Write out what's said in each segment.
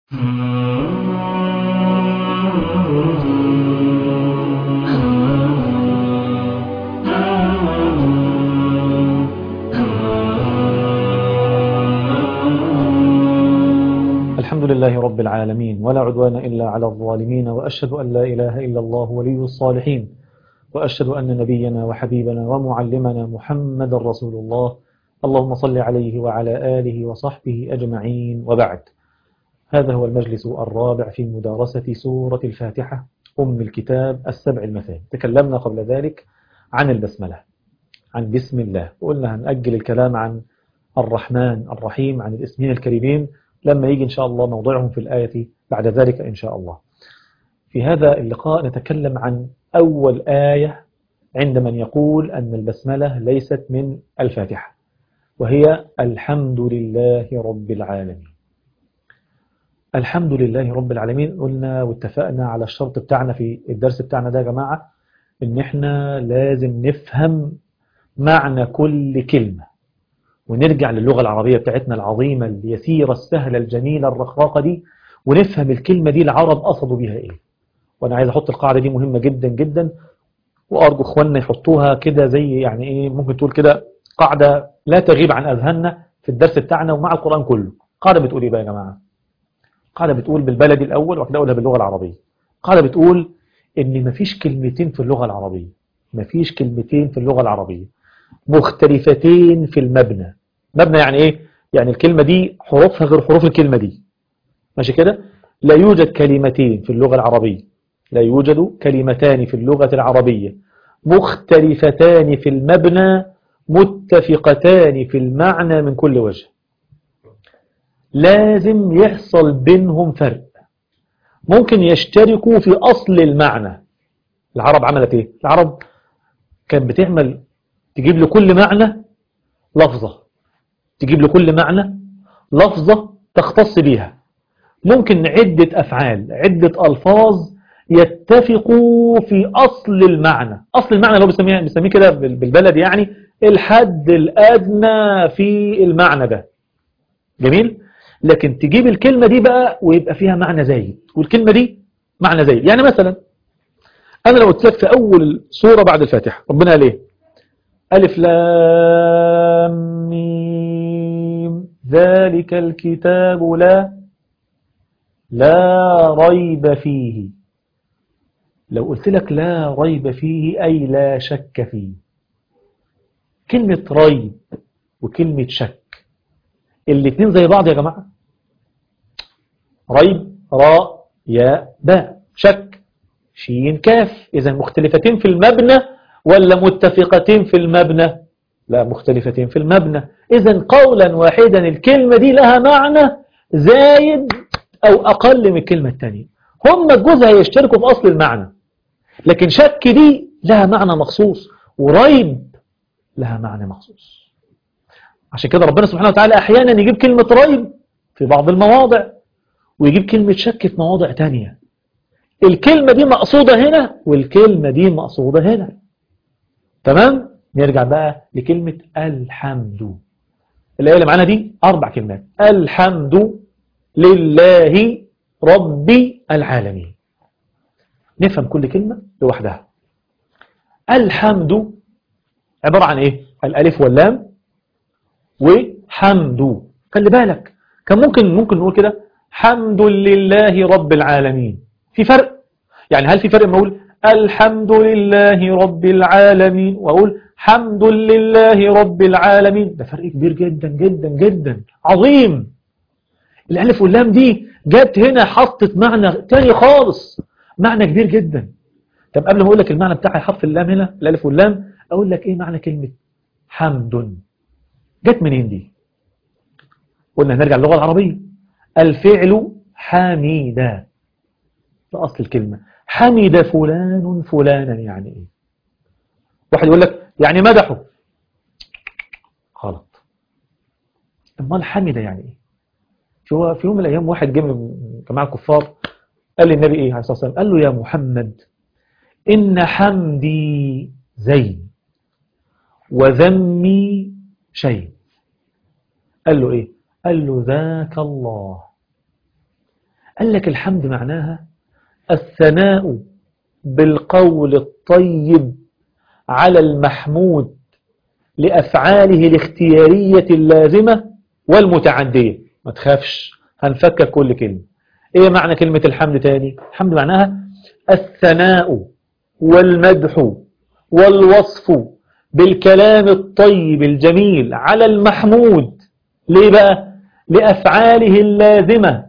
الحمد لله رب العالمين ولا عدوان إلا على الظالمين وأشهد أن لا إله إلا الله ولي الصالحين وأشهد أن نبينا وحبيبنا ومعلمنا محمد رسول الله اللهم صل عليه وعلى آله وصحبه أجمعين وبعد هذا هو المجلس الرابع في مدارسة سورة الفاتحة أم الكتاب السبع المثاني تكلمنا قبل ذلك عن البسملة عن بسم الله وقلنا هنأجل الكلام عن الرحمن الرحيم عن الاسمين الكريمين لما يجي إن شاء الله موضعهم في الآية بعد ذلك إن شاء الله في هذا اللقاء نتكلم عن أول آية عند من يقول أن البسملة ليست من الفاتحة وهي الحمد لله رب العالمين الحمد لله رب العالمين قلنا واتفقنا على الشرط بتاعنا في الدرس بتاعنا ده يا جماعة ان احنا لازم نفهم معنى كل كلمة ونرجع للغة العربية بتاعتنا العظيمة اليسيرة السهلة الجميلة الرخراقة دي ونفهم الكلمة دي العرب قصدوا بيها ايه وانا عايز احط القاعدة دي مهمة جدا جدا وارجو اخواننا يحطوها كده زي يعني ايه ممكن تقول كده قاعدة لا تغيب عن اذهاننا في الدرس بتاعنا ومع القرآن كله قاعدة بتقول ايه بقى يا جماعة قاعدة بتقول بالبلدي الاول وكده اقولها باللغة العربية قاعدة بتقول ان مفيش كلمتين في اللغة العربية مفيش كلمتين في اللغة العربية مختلفتين في المبنى مبنى يعني ايه يعني الكلمة دي حروفها غير حروف الكلمة دي ماشي كده لا يوجد كلمتين في اللغة العربية لا يوجد كلمتان في اللغة العربية مختلفتان في المبنى متفقتان في المعنى من كل وجه لازم يحصل بينهم فرق ممكن يشتركوا في أصل المعنى العرب عملت ايه العرب كانت بتعمل تجيب لكل معنى لفظة تجيب لكل معنى لفظة تختص بيها ممكن عدة أفعال عدة ألفاظ يتفقوا في أصل المعنى أصل المعنى اللي هو بيسميه بيسميه كده بالبلد يعني الحد الأدنى في المعنى ده جميل لكن تجيب الكلمة دي بقى ويبقى فيها معنى زايد والكلمة دي معنى زايد يعني مثلا أنا لو قلت لك في أول سورة بعد الفاتحة ربنا قال إيه ألف لام ميم ذلك الكتاب لا لا ريب فيه لو قلت لك لا ريب فيه أي لا شك فيه كلمة ريب وكلمة شك الاثنين زي بعض يا جماعة ريب راء ياء باء شك شين كاف إذا مختلفتين في المبنى ولا متفقتين في المبنى لا مختلفتين في المبنى إذا قولا واحدا الكلمة دي لها معنى زايد أو أقل من الكلمة الثانية هم الجزء هيشتركوا في أصل المعنى لكن شك دي لها معنى مخصوص وريب لها معنى مخصوص عشان كده ربنا سبحانه وتعالى أحيانا يجيب كلمة ريب في بعض المواضع ويجيب كلمة شك في مواضع تانية الكلمة دي مقصودة هنا والكلمة دي مقصودة هنا تمام نرجع بقى لكلمة الحمد الآية اللي معانا دي أربع كلمات الحمد لله رب العالمين نفهم كل كلمة لوحدها الحمد عبارة عن إيه الألف واللام وحمد خلي بالك كان ممكن ممكن نقول كده حمد لله رب العالمين في فرق يعني هل في فرق ما أقول الحمد لله رب العالمين وأقول حمد لله رب العالمين ده فرق كبير جدا جدا جدا عظيم الألف واللام دي جت هنا حطت معنى تاني خالص معنى كبير جدا طب قبل ما أقول لك المعنى بتاع حرف اللام هنا الألف واللام أقول لك إيه معنى كلمة حمد جت منين دي قلنا هنرجع للغة العربية الفعل حميدا ده أصل الكلمة حمد فلان فلانا يعني إيه واحد يقول لك يعني مدحه غلط امال حمد يعني إيه شو في يوم من الأيام واحد جه من جماعة الكفار قال للنبي إيه عليه الصلاة والسلام قال له يا محمد إن حمدي زين وذمي شيء قال له إيه قال له ذاك الله قال لك الحمد معناها الثناء بالقول الطيب على المحمود لأفعاله الاختيارية اللازمة والمتعدية ما تخافش هنفكك كل كلمة ايه معنى كلمة الحمد تاني الحمد معناها الثناء والمدح والوصف بالكلام الطيب الجميل على المحمود ليه بقى لأفعاله اللازمة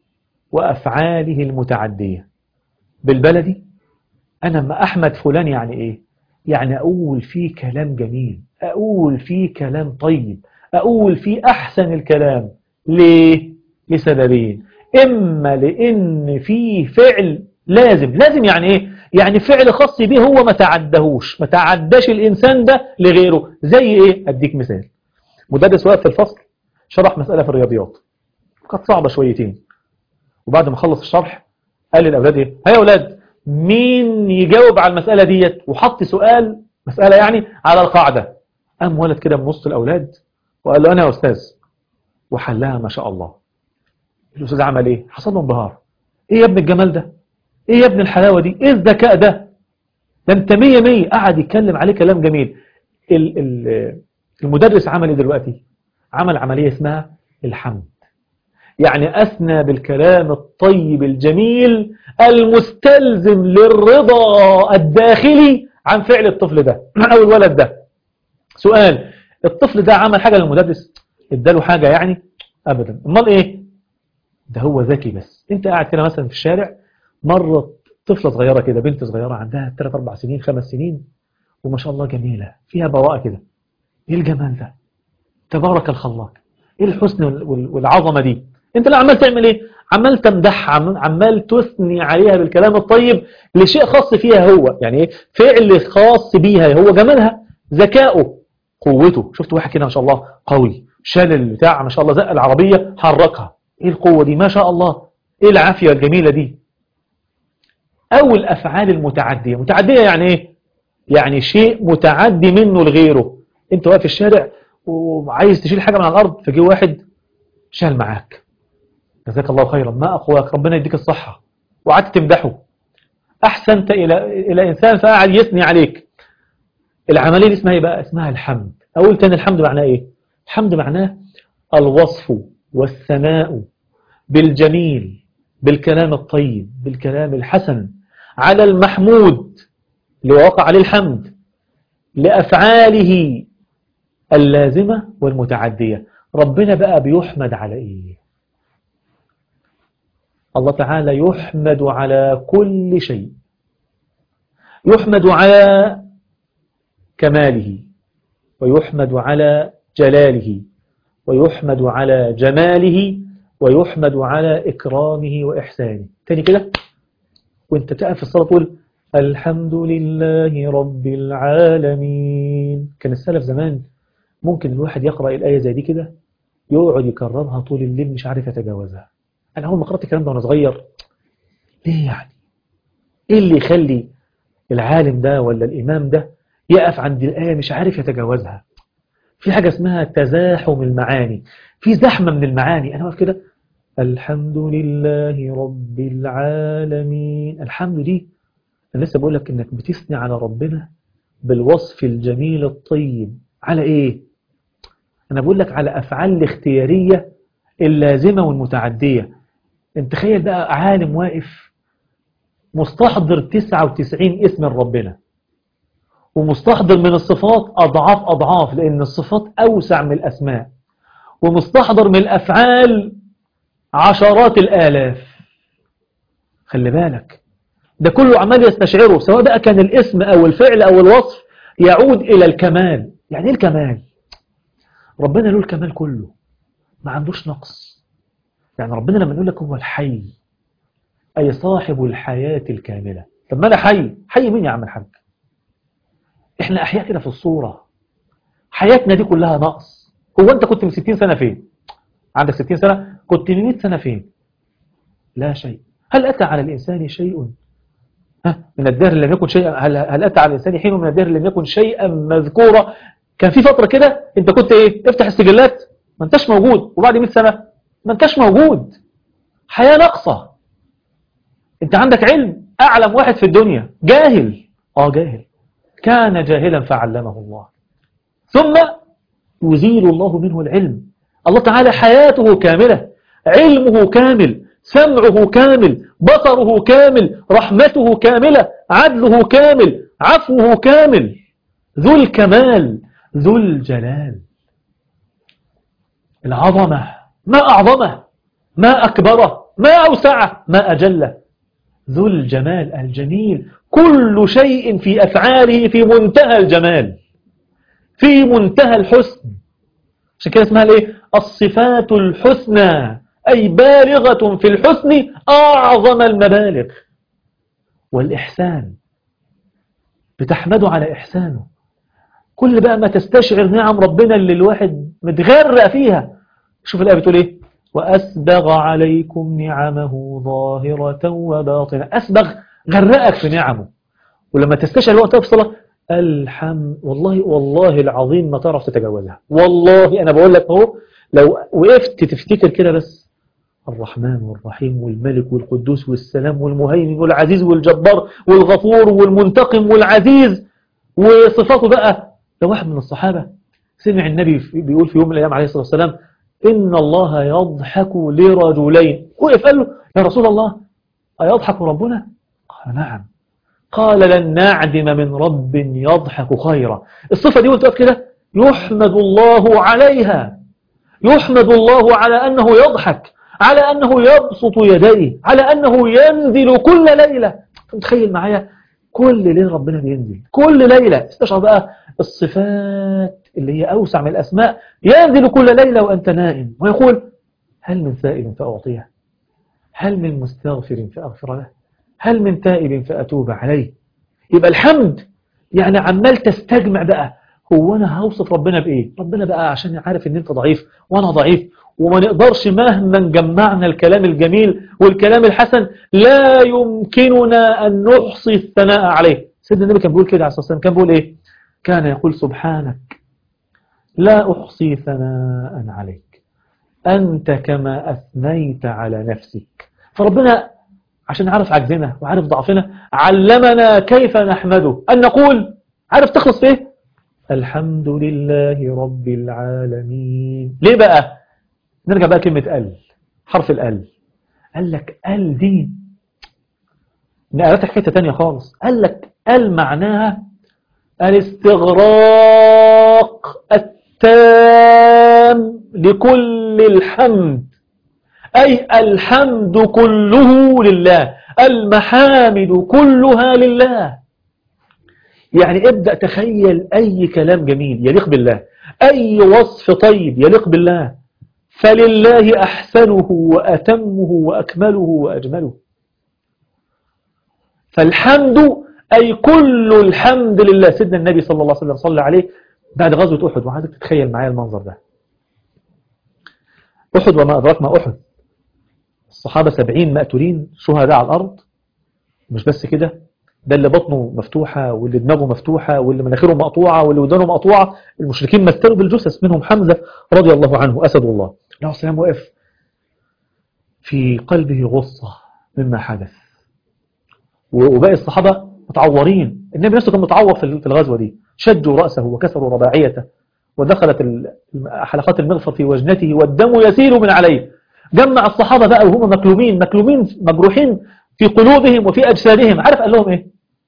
وأفعاله المتعدية بالبلدي أنا ما أحمد فلان يعني إيه يعني أقول فيه كلام جميل أقول فيه كلام طيب أقول فيه أحسن الكلام ليه لسببين إما لأن فيه فعل لازم لازم يعني إيه يعني فعل خاص به هو ما تعدهوش ما تعداش الإنسان ده لغيره زي إيه أديك مثال مدرس واقف في الفصل شرح مسألة في الرياضيات كانت صعبة شويتين وبعد ما خلص الشرح قال للأولاد إيه هيا أولاد مين يجاوب على المسألة ديت وحط سؤال مسألة يعني على القاعدة قام ولد كده من وسط الأولاد وقال له أنا يا أستاذ وحلها ما شاء الله الأستاذ عمل إيه حصل له انبهار إيه يا ابن الجمال ده إيه يا ابن الحلاوة دي إيه الذكاء ده ده أنت مية مية قعد يتكلم عليه كلام جميل ال ال المدرس عمل إيه دلوقتي عمل عملية اسمها الحمد يعني أثنى بالكلام الطيب الجميل المستلزم للرضا الداخلي عن فعل الطفل ده أو الولد ده سؤال الطفل ده عمل حاجة للمدرس اداله حاجة يعني أبدا امال إيه ده هو ذكي بس انت قاعد كده مثلا في الشارع مرة طفلة صغيرة كده بنت صغيرة عندها 3 4 سنين 5 سنين وما شاء الله جميلة فيها براءة كده ايه الجمال ده تبارك الخلاق ايه الحسن والعظمة دي انت لا عمال تعمل ايه عمال تمدح عمال تثني عليها بالكلام الطيب لشيء خاص فيها هو يعني ايه فعل خاص بيها هو جمالها ذكائه قوته شفت واحد كده ما شاء الله قوي شال البتاع ما شاء الله زق العربية حركها ايه القوة دي ما شاء الله ايه العافية الجميلة دي او الافعال المتعدية متعدية يعني ايه يعني شيء متعدي منه لغيره انت واقف في الشارع وعايز تشيل حاجة من على الارض فجي واحد شال معاك جزاك الله خيرا ما أقواك ربنا يديك الصحة وقعدت تمدحه أحسنت إلى إلى إنسان فقعد يثني عليك العملية دي اسمها إيه بقى اسمها الحمد أقول تاني الحمد معناه إيه الحمد معناه الوصف والثناء بالجميل بالكلام الطيب بالكلام الحسن على المحمود اللي وقع عليه الحمد لأفعاله اللازمة والمتعدية ربنا بقى بيحمد على إيه الله تعالى يحمد على كل شيء يحمد على كماله ويحمد على جلاله ويحمد على جماله ويحمد على إكرامه وإحسانه تاني كده وانت تقف في الصلاة تقول الحمد لله رب العالمين كان السلف زمان ممكن الواحد يقرأ الآية زي دي كده يقعد يكررها طول الليل مش عارف يتجاوزها أنا أول ما قرأت الكلام ده وأنا صغير ليه يعني إيه اللي يخلي العالم ده ولا الإمام ده يقف عند الآية مش عارف يتجاوزها في حاجة اسمها تزاحم المعاني في زحمة من المعاني أنا واقف كده الحمد لله رب العالمين الحمد دي أنا لسه بقول لك إنك بتثني على ربنا بالوصف الجميل الطيب على إيه أنا بقول لك على أفعال الاختيارية اللازمة والمتعدية انت تخيل بقى عالم واقف مستحضر 99 اسم ربنا ومستحضر من الصفات أضعاف أضعاف لأن الصفات أوسع من الأسماء ومستحضر من الأفعال عشرات الآلاف خلي بالك ده كله عمال يستشعره سواء بقى كان الاسم أو الفعل أو الوصف يعود إلى الكمال يعني إيه الكمال ربنا له الكمال كله ما عندوش نقص يعني ربنا لما نقول لك هو الحي أي صاحب الحياة الكاملة طب ما أنا حي حي مين يا عم الحاج إحنا أحياء كده في الصورة حياتنا دي كلها نقص هو أنت كنت من 60 سنة فين عندك 60 سنة كنت من 100 سنة فين لا شيء هل أتى على الإنسان شيء ها من الدهر لم يكن شيئا هل, هل أتى على الإنسان حين من الدهر لم يكن شيئا مذكورا كان في فترة كده أنت كنت إيه افتح السجلات ما انتش موجود وبعد 100 سنة ما انتش موجود حياة ناقصة انت عندك علم اعلم واحد في الدنيا جاهل اه جاهل كان جاهلا فعلمه الله ثم يزيل الله منه العلم الله تعالى حياته كاملة علمه كامل سمعه كامل بصره كامل رحمته كاملة عدله كامل عفوه كامل ذو الكمال ذو الجلال العظمة ما أعظمه ما أكبره ما أوسعه ما أجله ذو الجمال الجميل كل شيء في أفعاله في منتهى الجمال في منتهى الحسن عشان كده اسمها الايه الصفات الحسنى أي بالغة في الحسن أعظم المبالغ والإحسان بتحمده على إحسانه كل بقى ما تستشعر نعم ربنا اللي الواحد متغرق فيها شوف الآية بتقول إيه وأسبغ عليكم نعمه ظاهرة وباطنة أسبغ غرقك في نعمه ولما تستشعر الوقت في الصلاة الحمد والله والله العظيم ما تعرف تتجاوزها والله أنا بقول لك اهو لو وقفت تفتكر كده بس الرحمن والرحيم والملك والقدوس والسلام والمهيمن والعزيز والجبار والغفور والمنتقم والعزيز وصفاته بقى لو واحد من الصحابة سمع النبي بيقول في يوم من الأيام عليه الصلاة والسلام إن الله يضحك لرجلين وقف قال له يا رسول الله أيضحك ربنا؟ قال نعم قال لن نعدم من رب يضحك خيرا الصفة دي قلت كده يحمد الله عليها يحمد الله على أنه يضحك على أنه يبسط يديه على أنه ينزل كل ليلة تخيل معايا كل ليلة ربنا بينزل كل ليلة استشعر بقى الصفات اللي هي أوسع من الأسماء ينزل كل ليلة وأنت نائم ويقول هل من سائل فأعطيه هل من مستغفر فأغفر له هل من تائب فأتوب عليه يبقى الحمد يعني عمال تستجمع بقى هو أنا هوصف ربنا بإيه ربنا بقى عشان عارف أن أنت ضعيف وأنا ضعيف وما نقدرش مهما جمعنا الكلام الجميل والكلام الحسن لا يمكننا أن نحصي الثناء عليه سيدنا النبي كان بيقول كده عليه الصلاة والسلام كان بيقول إيه كان يقول سبحانك لا أحصي ثناء عليك أنت كما أثنيت على نفسك فربنا عشان عارف عجزنا وعارف ضعفنا علمنا كيف نحمده أن نقول عارف تخلص فيه الحمد لله رب العالمين ليه بقى نرجع بقى كلمة ال حرف ال قال لك ال دي نقلتك حتة تانية خالص قال لك ال معناها الاستغراق التام لكل الحمد أي الحمد كله لله المحامد كلها لله يعني ابدأ تخيل أي كلام جميل يليق بالله أي وصف طيب يليق بالله فلله أحسنه وأتمه وأكمله وأجمله فالحمد أي كل الحمد لله سيدنا النبي صلى الله عليه وسلم صلى عليه بعد غزوة أحد وعايزك تتخيل معايا المنظر ده أحد وما أدراك ما أحد الصحابة سبعين مقتولين شهداء على الأرض مش بس كده ده اللي بطنه مفتوحة واللي دماغه مفتوحة واللي مناخيره مقطوعة واللي ودانه مقطوعة المشركين مثلوا بالجثث منهم حمزة رضي الله عنه أسد الله له السلام وقف في قلبه غصة مما حدث وباقي الصحابة متعورين النبي نفسه كان متعور في الغزوة دي شجوا رأسه وكسروا رباعيته ودخلت حلقات المغفر في وجنته والدم يسيل من عليه جمع الصحابة بقى وهم مكلومين مكلومين مجروحين في قلوبهم وفي أجسادهم عارف قال لهم إيه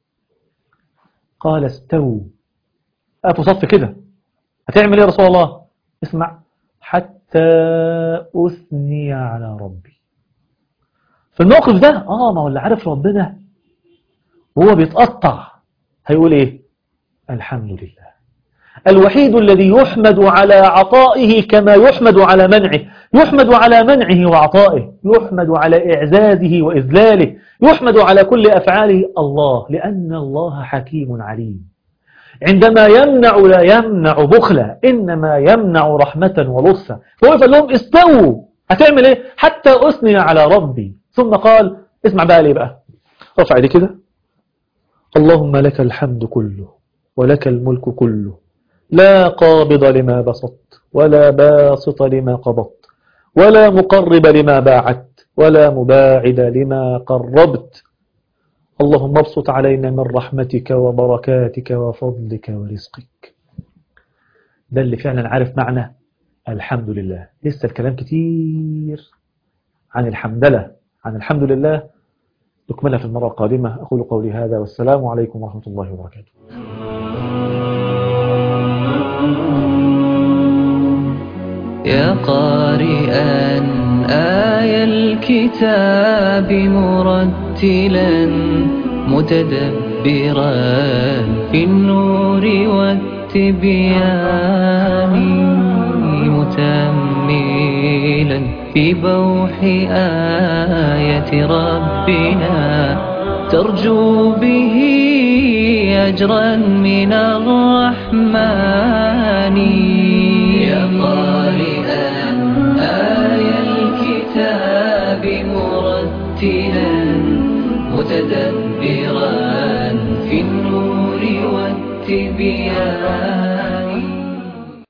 قال استووا قفوا صف كده هتعمل إيه يا رسول الله اسمع حتى أثني على ربي في الموقف ده آه ما هو اللي عارف ربنا وهو بيتقطع هيقول إيه الحمد لله الوحيد الذي يحمد على عطائه كما يحمد على منعه يحمد على منعه وعطائه يحمد على إعزازه وإذلاله يحمد على كل أفعاله الله لأن الله حكيم عليم عندما يمنع لا يمنع بخلا إنما يمنع رحمة ولطفا فهو قال لهم استووا هتعمل إيه حتى أثني على ربي ثم قال اسمع بقى ليه بقى رفع دي كده اللهم لك الحمد كله ولك الملك كله لا قابض لما بسطت ولا باسط لما قبضت ولا مقرب لما باعدت ولا مباعد لما قربت اللهم ابسط علينا من رحمتك وبركاتك وفضلك ورزقك ده اللي فعلا عارف معنى الحمد لله لسه الكلام كتير عن الحمدلة عن الحمد لله نكملها في المرة القادمة أقول قولي هذا والسلام عليكم ورحمة الله وبركاته يا قارئا آي الكتاب مرتلا متدبرا في النور والتبيان متأملا في بوح آية ربنا ترجو به أجرا من الرحمن يا قارئا آي الكتاب مرتلا متدبرا في النور والتبيان